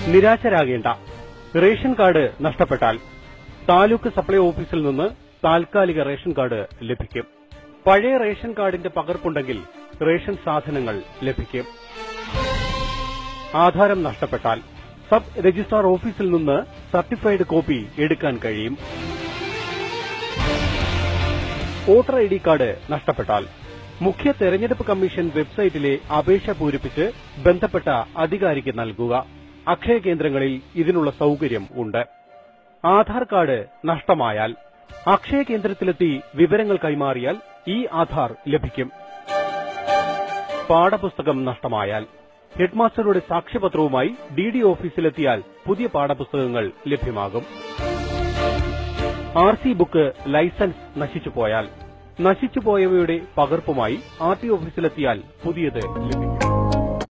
നിരാശരാകേണ്ട ration card നഷ്ടപ്പെട്ടാൽ taluk supply ഓഫീസിൽ നിന്ന് താൽക്കാലിക റേഷൻ കാർഡ് ലഭിക്കും പഴയ റേഷൻ കാർഡിന്റെ പകർപ്പുണ്ടെങ്കിൽ റേഷൻ സാധനങ്ങൾ ലഭിക്കും ആധാരം നഷ്ടപ്പെട്ടാൽ സബ് രജിസ്ട്രാർ ഓഫീസിൽ നിന്ന് സർട്ടിഫൈഡ് കോപ്പി എടുക്കാൻ കഴിയും വോട്ടർ ഐ ഡി കാർഡ് നഷ്ടപ്പെട്ടാൽ മുഖ്യ തെരഞ്ഞെടുപ്പ് കമ്മീഷൻ വെബ്സൈറ്റിലെ അപേക്ഷ പൂരിപ്പിച്ച് ബന്ധപ്പെട്ട അധികാരിക്ക് നൽകുക അക്ഷയ കേന്ദ്രങ്ങളിൽ ഇതിനുള്ള സൌകര്യം ഉണ്ട് ആധാർ കാർഡ് നഷ്ടമായാൽ അക്ഷയ കേന്ദ്രത്തിലെത്തി വിവരങ്ങൾ കൈമാറിയാൽ ഈ ആധാർ ലഭിക്കും പാഠപുസ്തകം നഷ്ടമായാൽ ഹെഡ്മാസ്റ്ററുടെ സാക്ഷ്യപത്രവുമായി ഡി ഡി ഓഫീസിലെത്തിയാൽ പുതിയ പാഠപുസ്തകങ്ങൾ ലഭ്യമാകും ആർ സി ബുക്ക് ലൈസൻസ് നശിച്ചുപോയാൽ നശിച്ചുപോയവയുടെ പകർപ്പുമായി ആർ ടി ഓഫീസിലെത്തിയാൽ പുതിയത് ലഭ്യമാകും